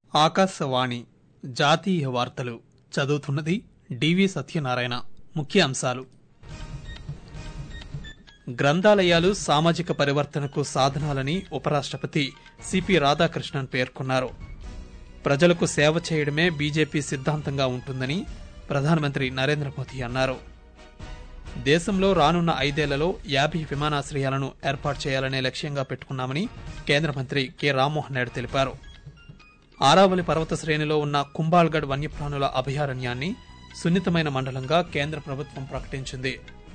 ఆకాశవాణి జాతీయ వార్తలు చదువుతున్నది డివి సత్యనారాయణ ముఖ్య అంశాలు గ్రంథాలయాలు సామాజిక పరివర్తనకు సాధనాలని ఉపరాష్ట్రపతి సిపి రాధాకృష్ణన్ పేర్కొన్నారు ప్రజలకు సేవ చేయడమే బీజేపీ సిద్ధాంతంగా ఉంటుందని ప్రధానమంత్రి నరేంద్ర మోదీ అన్నారు దేశంలో రానున్న ఐదేళ్లలో యాభై విమానాశ్రయాలను ఏర్పాటు చేయాలనే లక్ష్యంగా పెట్టుకున్నామని కేంద్ర మంత్రి కె రామ్మోహన్ నాయుడు తెలిపారు ఆరావళి పర్వత శ్రేణిలో ఉన్న కుంభాల్గఢ్ వన్యప్రాణుల అభయారణ్యాన్ని సున్నితమైన మండలంగా కేంద్ర ప్రభుత్వం ప్రకటించింది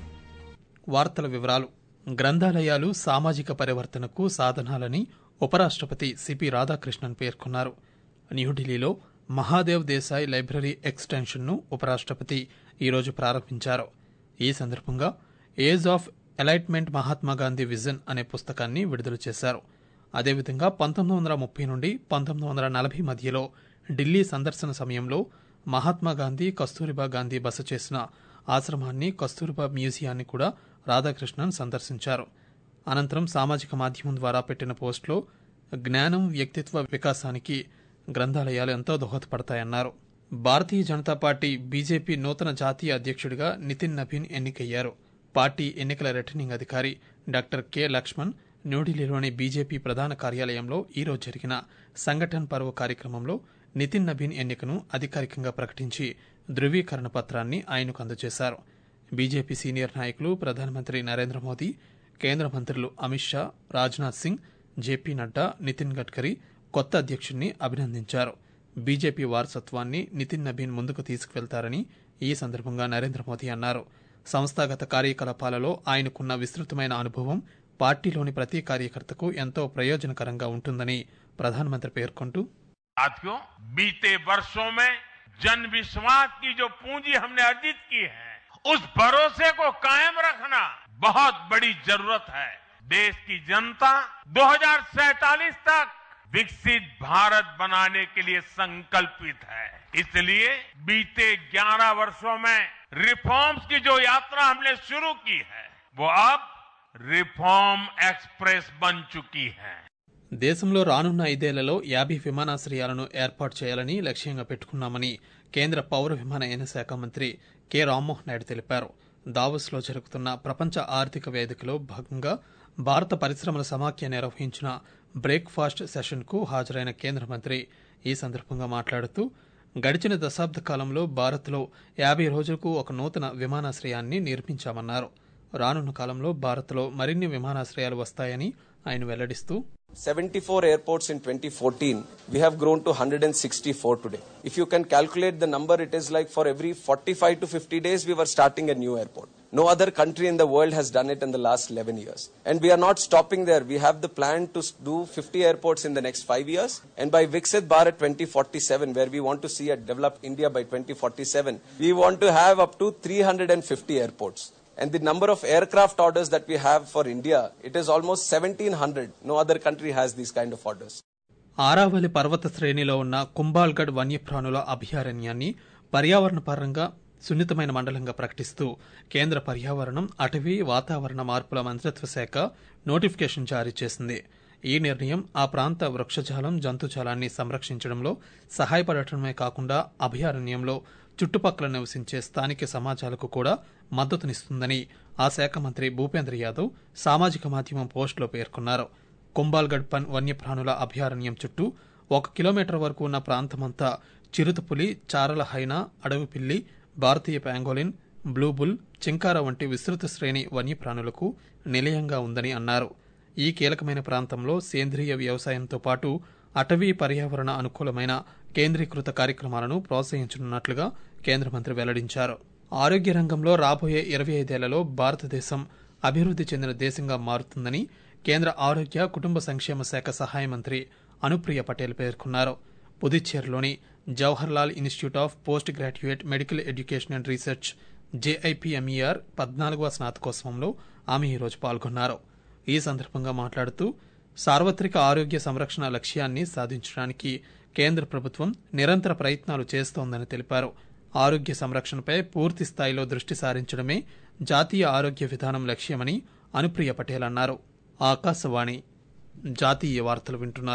వార్తల వివరాలు గ్రంథాలయాలు సామాజిక పరివర్తనకు సాధనాలని ఉపరాష్ట్రపతి సిపి రాధాకృష్ణన్ పేర్కొన్నారు న్యూఢిల్లీలో మహాదేవ్ దేశాయ్ లైబ్రరీ ఎక్స్టెన్షన్ను ఉపరాష్ట్రపతి ఈరోజు ప్రారంభించారు ఈ సందర్భంగా age of enlightenment Mahatma Gandhi vision అనే పుస్తకాన్ని విడుదల చేశారు అదేవిధంగా పంతొమ్మిది వందల ముప్పై నుండి పంతొమ్మిది వందల నలభై మధ్యలో ఢిల్లీ సందర్శన సమయంలో మహాత్మాగాంధీ కస్తూరిబా గాంధీ బస చేసిన ఆశ్రమాన్ని కస్తూరిబా మ్యూజియాన్ని కూడా రాధాకృష్ణన్ సందర్శించారు అనంతరం సామాజిక మాధ్యమం ద్వారా పెట్టిన పోస్టులో జ్ఞానం వ్యక్తిత్వ వికాసానికి గ్రంథాలయాలు ఎంతో దోహదపడతాయన్నారు భారతీయ జనతా పార్టీ బీజేపీ నూతన జాతీయ అధ్యక్షుడిగా నితిన్ నబీన్ ఎన్నికయ్యారు పార్టీ ఎన్నికల రిటర్నింగ్ అధికారి డాక్టర్ కె లక్ష్మణ్ న్యూఢిల్లీలోని బీజేపీ ప్రధాన కార్యాలయంలో ఈరోజు జరిగిన సంఘటన్ పర్వ్ కార్యక్రమంలో నితిన్ నబీన్ ఎన్నికను అధికారికంగా ప్రకటించి ధృవీకరణ పత్రాన్ని ఆయనకు అందజేశారు బీజేపీ సీనియర్ నాయకులు ప్రధానమంత్రి నరేంద్ర మోదీ కేంద్ర మంత్రులు అమిత్ షా రాజ్నాథ్ సింగ్ జేపీ నడ్డా నితిన్ గడ్కరీ కొత్త అధ్యక్షుడిని అభినందించారు బీజేపీ వారసత్వాన్ని నితిన్ నబీన్ ముందుకు తీసుకువెళ్తారని ఈ సందర్భంగా నరేంద్ర మోదీ అన్నారు సంస్థాగత కార్యకలాపాలలో ఆయనకున్న విస్తృతమైన అనుభవం పార్టీలోని ప్రతి కార్యకర్తకు ఎంతో ప్రయోజనకరంగా ఉంటుందని ప్రధానమంత్రి పేర్కొంటూ साथियों बीते वर्षों में जन विश्वास की जो पूंजी हमने अर्जित की है उस भरोसे को कायम रखना बहुत बड़ी जरूरत है देश की जनता 2047 तक विकसित भारत बनाने के लिए संकल्पित है इसलिए बीते 11 वर्षों में रिफॉर्म्स की जो यात्रा हमने शुरू की है वो अब रिफॉर्म एक्सप्रेस बन चुकी है దేశంలో రానున్న ఐదేళ్లలో యాభై విమానాశ్రయాలను ఏర్పాటు చేయాలని లక్ష్యంగా పెట్టుకున్నామని కేంద్ర పౌర విమానయాన శాఖ మంత్రి కె రామ్మోహన్ నాయుడు తెలిపారు దావోస్లో జరుగుతున్న ప్రపంచ ఆర్థిక వేదికలో భాగంగా భారత పరిశ్రమల సమాఖ్య నిర్వహించిన బ్రేక్ఫాస్ట్ సెషన్కు హాజరైన కేంద్ర మంత్రి ఈ సందర్భంగా మాట్లాడుతూ గడిచిన దశాబ్ద కాలంలో భారత్లో యాభై రోజులకు ఒక నూతన విమానాశ్రయాన్ని నిర్మించామన్నారు రానున్న కాలంలో భారత్లో మరిన్ని విమానాశ్రయాలు వస్తాయని ఆయన వెల్లడిస్తూ 74 airports in 2014. We have grown to 164 today. If you can calculate the number, it is like for every 45 to 50 days, we were starting a new airport. No other country in the world has done it in the last 11 years. And we are not stopping there. We have the plan to do 50 airports in the next five years. And by Viksit Bharat 2047, where we want to see a developed India by 2047, we want to have up to 350 airports. And the number of aircraft orders that we have for India, it is almost 1700. No other country has these kind of orders. Aravalli పర్వత శ్రేణిలో ఉన్న కుంభాల్గఢ్ వన్యప్రాణుల అభయారణ్యాన్ని పర్యావరణ పరంగా సున్నితమైన మండలంగా ప్రకటిస్తూ కేంద్ర పర్యావరణం అటవీ వాతావరణ మార్పుల మంత్రిత్వ శాఖ నోటిఫికేషన్ జారీ చేసింది ఈ నిర్ణయం ఆ ప్రాంత వృక్షజాలం జంతుజాలాన్ని సంరక్షించడంలో సహాయపడటమే కాకుండా అభయారణ్యంలో చుట్టుపక్కల నివసించే స్థానిక సమాజాలకు కూడా మద్దతునిస్తుందని ఆ శాఖ మంత్రి భూపేంద్ర యాదవ్ సామాజిక మాధ్యమం పోస్టులో పేర్కొన్నారు కుంబాల్గఢ్ పన్ వన్యప్రాణుల అభయారణ్యం చుట్టూ ఒక కిలోమీటర్ వరకు ఉన్న ప్రాంతమంతా చిరుతపులి చారల హైనా అడవి పిల్లి భారతీయ ప్యాంగోలిన్ బ్లూబుల్ చింకార వంటి విస్తృత శ్రేణి వన్యప్రాణులకు నిలయంగా ఉందని అన్నారు ఈ కీలకమైన ప్రాంతంలో సేంద్రియ వ్యవసాయంతో పాటు అటవీ పర్యావరణ అనుకూలమైన కేంద్రీకృత కార్యక్రమాలను ప్రోత్సహించనున్నట్లుగా కేంద్ర మంత్రి వెల్లడించారు ఆరోగ్య రంగంలో రాబోయే ఇరవై ఐదేళ్లలో భారతదేశం అభివృద్ది చెందిన దేశంగా మారుతుందని కేంద్ర ఆరోగ్య కుటుంబ సంక్షేమ శాఖ సహాయ మంత్రి అనుప్రియ పటేల్ పేర్కొన్నారు పుదుచ్చేరిలోని Jawaharlal institute of post graduate medical education and research JIPMER పద్నాలుగవ స్నాతకోత్సవంలో ఆమె ఈరోజు పాల్గొన్నారు ఈ సందర్భంగా మాట్లాడుతూ సార్వత్రిక ఆరోగ్య సంరక్షణ లక్ష్యాన్ని సాధించడానికి కేంద్ర ప్రభుత్వం నిరంతర ప్రయత్నాలు చేస్తోందని తెలిపారు ఆరోగ్య సంరక్షణపై పూర్తి స్థాయిలో దృష్టి సారించడమే జాతీయ ఆరోగ్య విధానం లక్ష్యమని అనుప్రియ పటేల్ అన్నారు ఆకాశవాణి జాతీయ వార్తలు వింటున్నారు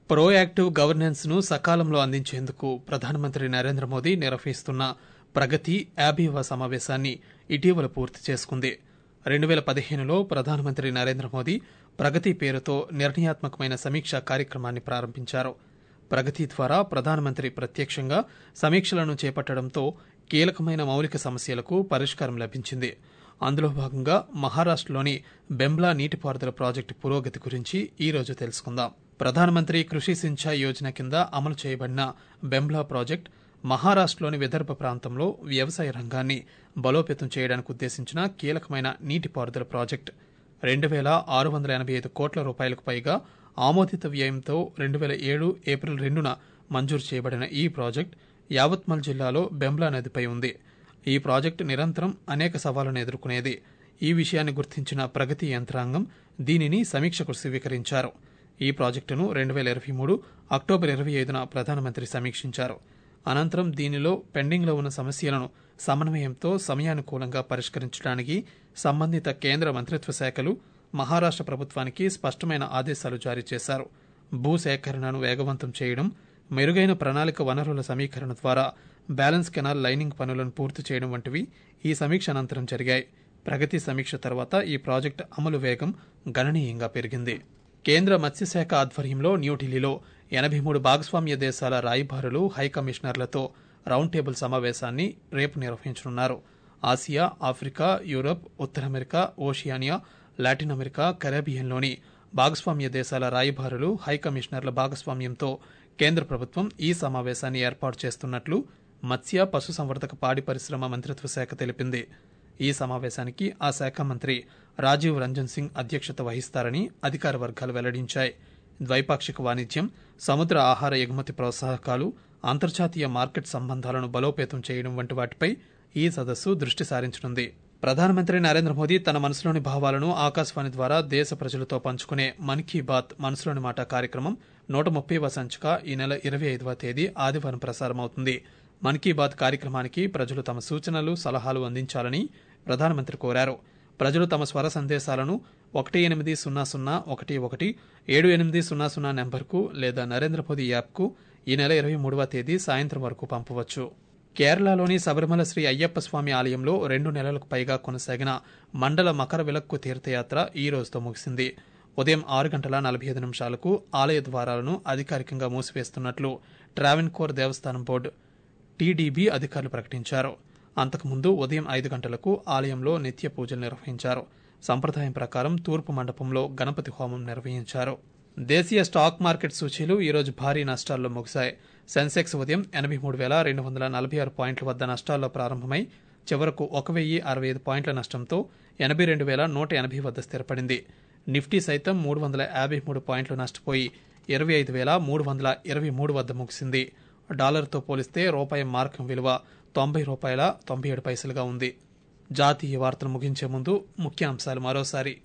ప్రోయాక్టివ్ గవర్నెన్స్ ను సకాలంలో అందించేందుకు ప్రధానమంత్రి నరేంద్ర మోదీ నిర్వహిస్తున్న ప్రగతి యాభైవ సమావేశాన్ని ఇటీవల పూర్తి చేసుకుంది రెండు వేల పదిహేనులో ప్రధానమంత్రి నరేంద్ర మోదీ ప్రగతి పేరుతో నిర్ణయాత్మకమైన సమీక్షా కార్యక్రమాన్ని ప్రారంభించారు ప్రగతి ద్వారా ప్రధానమంత్రి ప్రత్యక్షంగా సమీక్షలను చేపట్టడంతో కీలకమైన మౌలిక సమస్యలకు పరిష్కారం లభించింది అందులో భాగంగా మహారాష్టలోని బెంబ్లా నీటిపారుదల ప్రాజెక్టు పురోగతి గురించి ఈ రోజు తెలుసుకుందాం ప్రధానమంత్రి కృషి సించాయ్ యోజన కింద అమలు చేయబడిన బెంబ్లా ప్రాజెక్ట్ మహారాష్టలోని విదర్భ ప్రాంతంలో వ్యవసాయ రంగాన్ని బలోపేతం చేయడానికి ఉద్దేశించిన కీలకమైన నీటిపారుదల ప్రాజెక్ట్ రెండు వేల ఆరు వందల ఎనభై ఐదు కోట్ల రూపాయలకు పైగా ఆమోదిత వ్యయంతో రెండు వేల ఏడు ఏప్రిల్ రెండున మంజూరు చేయబడిన ఈ ప్రాజెక్ట్ యావత్మల్ జిల్లాలో బెంబ్లా నదిపై ఉంది ఈ ప్రాజెక్టు నిరంతరం అనేక సవాళ్లను ఎదుర్కొనేది ఈ విషయాన్ని గుర్తించిన ప్రగతి యంత్రాంగం దీనిని సమీక్షకు స్వీకరించారు ఈ ప్రాజెక్టును రెండు వేల ఇరవై మూడు అక్టోబర్ ఇరవై ఐదున ప్రధానమంత్రి సమీక్షించారు అనంతరం దీనిలో పెండింగ్లో ఉన్న సమస్యలను సమన్వయంతో సమయానుకూలంగా పరిష్కరించడానికి సంబంధిత కేంద్ర మంత్రిత్వ శాఖలు మహారాష్ట ప్రభుత్వానికి స్పష్టమైన ఆదేశాలు జారీ చేశారు భూసేకరణను వేగవంతం చేయడం మెరుగైన ప్రణాళిక వనరుల సమీకరణ ద్వారా బ్యాలెన్స్ కెనాల్ లైనింగ్ పనులను పూర్తి చేయడం వంటివి ఈ సమీక్ష అనంతరం జరిగాయి ప్రగతి సమీక్ష తర్వాత ఈ ప్రాజెక్టు అమలు వేగం గణనీయంగా పెరిగింది కేంద్ర మత్స్యశాఖ ఆధ్వర్యంలో న్యూఢిల్లీలో ఎనభై మూడు భాగస్వామ్య దేశాల రాయబారులు హైకమిషనర్లతో రౌండ్ టేబుల్ సమావేశాన్ని రేపు నిర్వహించనున్నారు ఆసియా ఆఫ్రికా యూరప్ ఉత్తర అమెరికా ఓషియానియా లాటిన్ అమెరికా కరేబియన్లోని భాగస్వామ్య దేశాల రాయబారులు హైకమిషనర్ల భాగస్వామ్యంతో కేంద్ర ప్రభుత్వం ఈ సమావేశాన్ని ఏర్పాటు చేస్తున్నట్లు మత్స్య పశుసంవర్ధక పాడి పరిశ్రమ మంత్రిత్వ శాఖ తెలిపింది ఈ సమావేశానికి ఆ శాఖ మంత్రి రాజీవ్ రంజన్ సింగ్ అధ్యక్షత వహిస్తారని అధికార వర్గాలు వెల్లడించాయి ద్వైపాక్షిక వాణిజ్యం సముద్ర ఆహార ఎగుమతి ప్రోత్సాహకాలు అంతర్జాతీయ మార్కెట్ సంబంధాలను బలోపేతం చేయడం వంటి వాటిపై ఈ సదస్సు దృష్టి సారించనుంది ప్రధానమంత్రి నరేంద్ర మోదీ తన మనసులోని భావాలను ఆకాశవాణి ద్వారా దేశ ప్రజలతో పంచుకునే మన్ కీ బాత్ మనసులోని మాట కార్యక్రమం నూట ముప్పైవ సంచిక ఈ నెల ఇరవై ఐదవ తేదీ ఆదివారం ప్రసారమవుతుంది మన్ కీ బాత్ కార్యక్రమానికి ప్రజలు తమ సూచనలు సలహాలు అందించాలని ప్రధానమంత్రి కోరారు ప్రజలు తమ స్వర సందేశాలను ఒకటి ఎనిమిది సున్నా సున్నా ఒకటి ఒకటి ఏడు ఎనిమిది సున్నా సున్నా నెంబర్కు లేదా నరేంద్ర మోదీ యాప్కు ఈ నెల ఇరవై మూడవ తేదీ సాయంత్రం వరకు పంపవచ్చు కేరళలోని శబరిమల శ్రీ అయ్యప్ప స్వామి ఆలయంలో రెండు నెలలకు పైగా కొనసాగిన మండల మకర విలక్కు తీర్థయాత్ర ఈ రోజుతో ముగిసింది ఉదయం ఆరు గంటల నలభై ఐదు నిమిషాలకు ఆలయ ద్వారాలను అధికారికంగా మూసివేస్తున్నట్లు ట్రావెన్కోర్ దేవస్థానం బోర్డు టీడీబీ అధికారులు ప్రకటించారు అంతకుముందు ఉదయం ఐదు గంటలకు ఆలయంలో నిత్య పూజలు నిర్వహించారు సంప్రదాయం ప్రకారం తూర్పు మండపంలో గణపతి హోమం నిర్వహించారు దేశీయ స్టాక్ మార్కెట్ సూచీలు ఈరోజు భారీ నష్టాల్లో ముగిశాయి సెన్సెక్స్ ఉదయం ఎనభై మూడు వేల రెండు వందల నలభై ఆరు పాయింట్ల వద్ద నష్టాల్లో ప్రారంభమై చివరకు ఒక వెయ్యి అరవై ఐదు పాయింట్ల నష్టంతో ఎనభై రెండు వేల నూట ఎనభై వద్ద స్థిరపడింది నిఫ్టీ సైతం మూడు వందల యాభై మూడు పాయింట్లు నష్టపోయి ఇరవై ఐదు వేల మూడు వందల ఇరవై మూడు వద్ద ముగిసింది డాలర్తో పోలిస్తే రూపాయి మార్కం విలువ తొంభై రూపాయల తొంభై ఏడు పైసలుగా ఉంది జాతీయ వార్తలు ముగించే ముందు ముఖ్యాంశాలు మరోసారి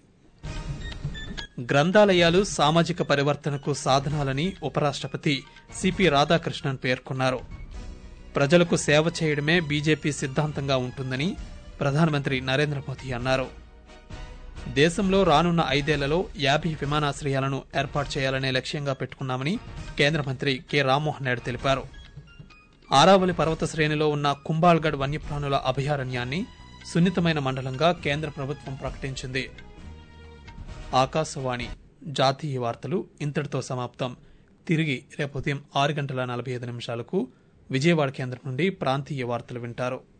గ్రంథాలయాలు సామాజిక పరివర్తనకు సాధనాలని ఉపరాష్ట్రపతి సిపి రాధాకృష్ణన్ పేర్కొన్నారు ప్రజలకు సేవ చేయడమే బీజేపీ సిద్ధాంతంగా ఉంటుందని ప్రధానమంత్రి నరేంద్ర మోదీ అన్నారు దేశంలో రానున్న ఐదేళ్లలో యాభై విమానాశ్రయాలను ఏర్పాటు చేయాలనే లక్ష్యంగా పెట్టుకున్నామని కేంద్ర మంత్రి కె రామ్మోహన్ నాయుడు తెలిపారు ఆరావళి పర్వత శ్రేణిలో ఉన్న కుంబాల్గఢ్ వన్యప్రాణుల అభయారణ్యాన్ని సున్నితమైన మండలంగా కేంద్ర ప్రభుత్వం ప్రకటించింది ఆకాశవాణి జాతీయ వార్తలు ఇంతటితో సమాప్తం తిరిగి రేపు ఉదయం ఆరు గంటల నలభై ఐదు నిమిషాలకు విజయవాడ కేంద్రం నుండి ప్రాంతీయ వార్తలు వింటారు